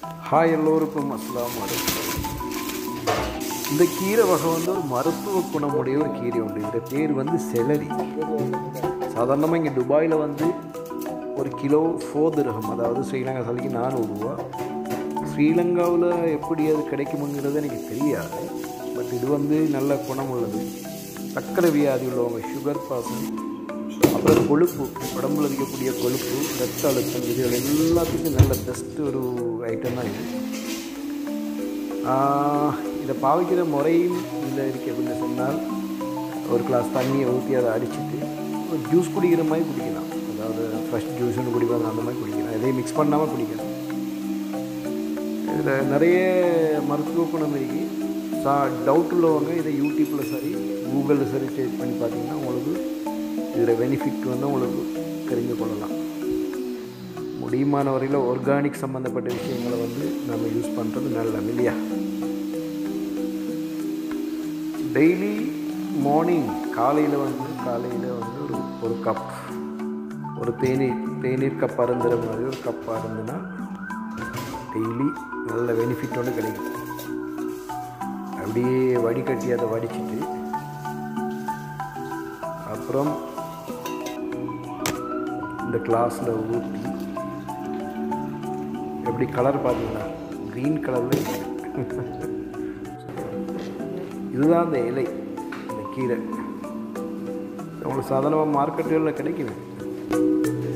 hi எல்லோருக்கும் அஸ்லாம் வலைக்கம் இந்த கீரை வகை வந்து ஒரு மருத்துவ குணமுடைய ஒரு கீரை உண்டு இந்த பேர் வந்து செலரி சாதாரணமாக இங்கே துபாயில் வந்து ஒரு கிலோ ஃபோர் திரகம் அதாவது ஸ்ரீலங்கா சலிக்கு நானூறு ரூபா ஸ்ரீலங்காவில் எப்படி அது கிடைக்குமுங்கிறது எனக்கு தெரியாது பட் இது வந்து நல்ல குணம் உள்ளது சர்க்கரை வியாதி உள்ளவங்க சுகர் பாசன் அப்புறம் கொழுப்பு உடம்புல இருக்கக்கூடிய கொழுப்பு ரத்த அழுத்தம் இதுகள் எல்லாத்துக்கும் நல்ல பெஸ்ட் ஒரு ஐட்டம் தான் இது ஆஹ், இதை பாவிக்கிற முறையும் இதில் இருக்கு அப்படின்னு சொன்னால் ஒரு கிளாஸ் தண்ணியை ஊற்றி அதை அடிச்சுட்டு ஒரு ஜூஸ் குடிக்கிற மாதிரி குடிக்கலாம் அதாவது ஃப்ரெஷ் ஜூஸ்னு குடிப்பாங்க அந்த மாதிரி குடிக்கலாம் எதையும் மிக்ஸ் பண்ணாமல் குடிக்கலாம் இதில் நிறைய மருத்துவ குணம் இருக்கு சா டவுட் உள்ளவங்க இதை யூடியூப்பில் சரி கூகுளில் சரி சர்ச் பண்ணி பார்த்தீங்கன்னா உங்களுக்கு இதில் பெனிஃபிட் வந்து உங்களுக்கு தெரிந்து கொள்ளலாம் முடியுமான வரையில் ஆர்கானிக் சம்மந்தப்பட்ட விஷயங்களை வந்து நம்ம யூஸ் பண்ணுறது நல்லது இல்லையா டெய்லி மார்னிங் காலையில் வந்து காலையில் வந்து ஒரு ஒரு கப் ஒரு தேநீர் தேநீர் கப் அருந்துற மாதிரி ஒரு கப் அருந்துனா டெய்லி நல்ல பெனிஃபிட்டோடு கிடைக்கும் அப்படியே வடிகட்டி அதை வடிச்சிட்டு அப்புறம் இந்த கிளாஸில் ஊற்றி எப்படி கலர் பார்த்தீங்களா க்ரீன் கலரில் இதுதான் அந்த இலை இந்த கீரை உங்களுக்கு சாதாரணமாக மார்க்கெட்டுகளில் கிடைக்குது